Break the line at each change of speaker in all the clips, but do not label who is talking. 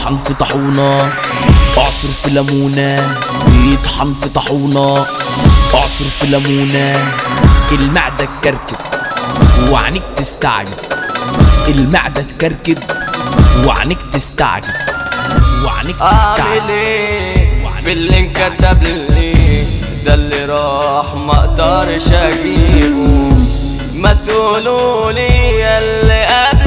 بيطحن في طاحونة اعصر في ليمونة بيطحن في طاحونة اعصر في ليمونة المعدة تكركب وعنيك تستعجب المعدة تكركب وعنيك تستعجب وعنيك
اعمل
تستعجب
ايه في اللي انكتب لي ده اللي راح ما اقدرش اجيبه ما تقولوا لي اللي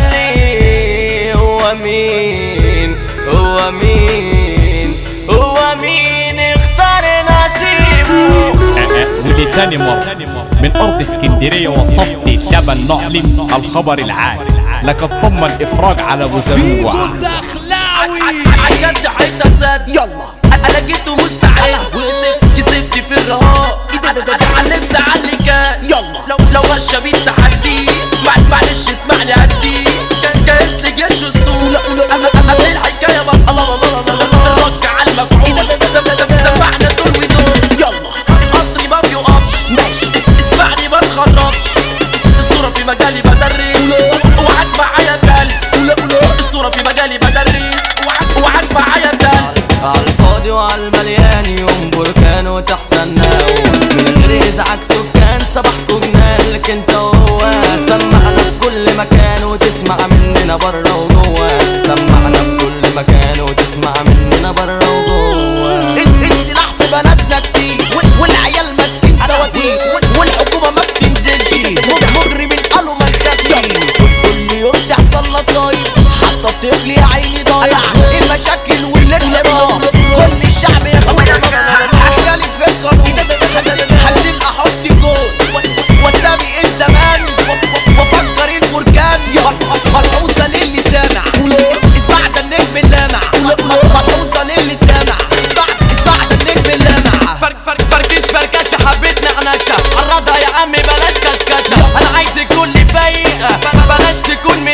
قبلي هو مين هو مين هو مين اختار نصيبه
ودي تاني مرة من أرض اسكندرية وصفت لبن نعلن الخبر العاجل لك اطمن إفراج على أبو
فيجو
زروع
الدخلاوي
عجبت حيطة سد يلا انا جيت مستعد كسبت في الرهاب اتعلمت على اللي كان يلا لو لو ماشيه بالتحدي مع- معلش اسمعني هدي جهزت جيش اسطول اما اما في الحكايه بقى الله الله الله الله الرك على المفعول سم- سم- سمعنا دول ودول يلا قطري ما بيوقفش اسمعني ما تخربش الصورة في مجالي بدرس اوعاك معايا بلس الصورة في مجالي بدرس اوعاك- اوعاك معايا بلس
على الفاضي وعلى المليان يوم بركان وتحسن من غير يزعج سكان صباحكوا جنان لك انت وهو سمعنا في كل مكان وتسمع مننا بره وجوه سمعنا في كل مكان وتسمع مننا بره وجوه
السلاح في بلدنا كتير وال- والعيال ماسكين سواتير وال- والحكومة ما بتنزلش مج- مجرمين قالوا ما نخافش كل يوم تحصل نصايب حتى الطفل يا عيني ضايع المشاكل والاختلاف كل الشعب يا اخويا هتخالف في القانون هنزل احط جول و- واسابق الزمان و- وافكر البركان ملحوظة للي سامع اسمع ده النجم اللامع ملحوظة للي سامع اسمع اسمع ده النجم اللامع
فرق فرق فركش فركشة حبيت نعنشة عرضها يا عمي بلاش كشكشة انا عايز الكل فايقة بلاش تكون